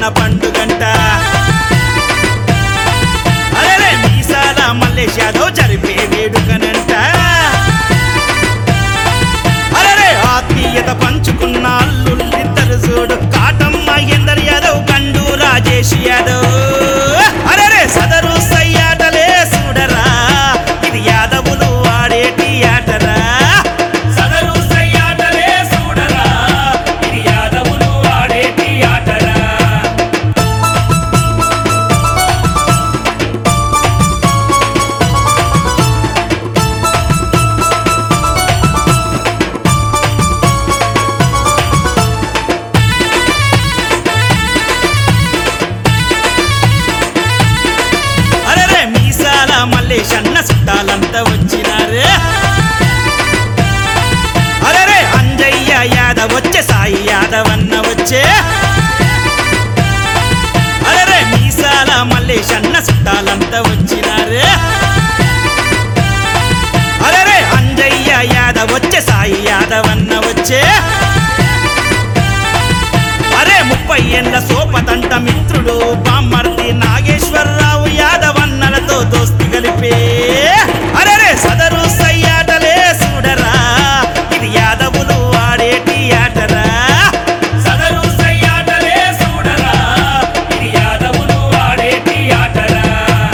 మన పండుగంట అరే మీసాల మల్లేష్ యాదవ్ జరిపే వేడుకనంట అరే ఆత్మీయత పంచుకున్న అల్లుళ్ళిద్దరు చూడు కాటమ్మ ఎందర్ యాదవ్ కండు రాజేష్ యాదవ్ అరే సదరు సయ్యాటలే చూడరా ఇది యాదవులు ఆడేటి ఆటరా సదరు సయ్యాటలే చూడరా ఇది యాదవులు ఆడేటి ఆటరా అరే మీసాల మల్లేష్ అన్న చుట్టాలంతా వచ్చినారే అరే అంజయ్య యాదవ్ వచ్చే సాయి యాదవ్ అన్న వచ్చే అరే మీసాల మల్లేష్ అన్న చుట్టాలంతా వచ్చినారే అరే అంజయ్య యాదవ్ వచ్చే సాయి యాదవ్ అన్న వచ్చే అరే ముప్పై ఏళ్ళ సోపతంట మిత్రుడు బామ్మర్ది నాగేశ్వరరావు యాదవ్ అన్నలతో దోస్తి కలిపే అరే సదరు సయ్యాటలే చూడరా ఇది యాదవులు ఆడేటి ఆటరా సదరు సయ్యాటలే చూడరా ఇది యాదవులు ఆడేటి ఆటరా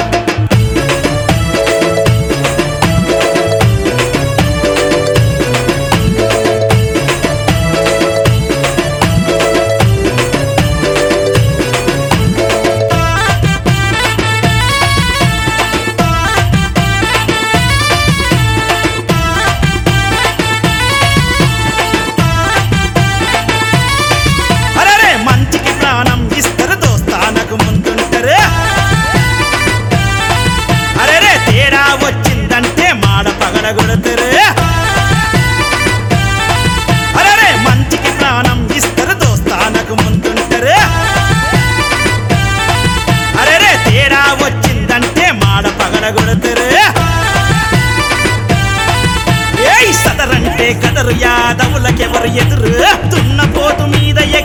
అరే మంచికి ప్రాణం ఇస్తారు దోస్తానకు ముందుంటారు అరే తేడా వచ్చిందంటే మాడ పగలగొడతారు అరే మంచికి ప్రాణం ఇస్తారు దోస్తానకు ముందుంటారు అరే తేడా వచ్చిందంటే మాడ పగలగొడతారు ఏయ్ సదరంటే కదరు యాదవులకెవరు ఎదురు దున్నపోతు మీద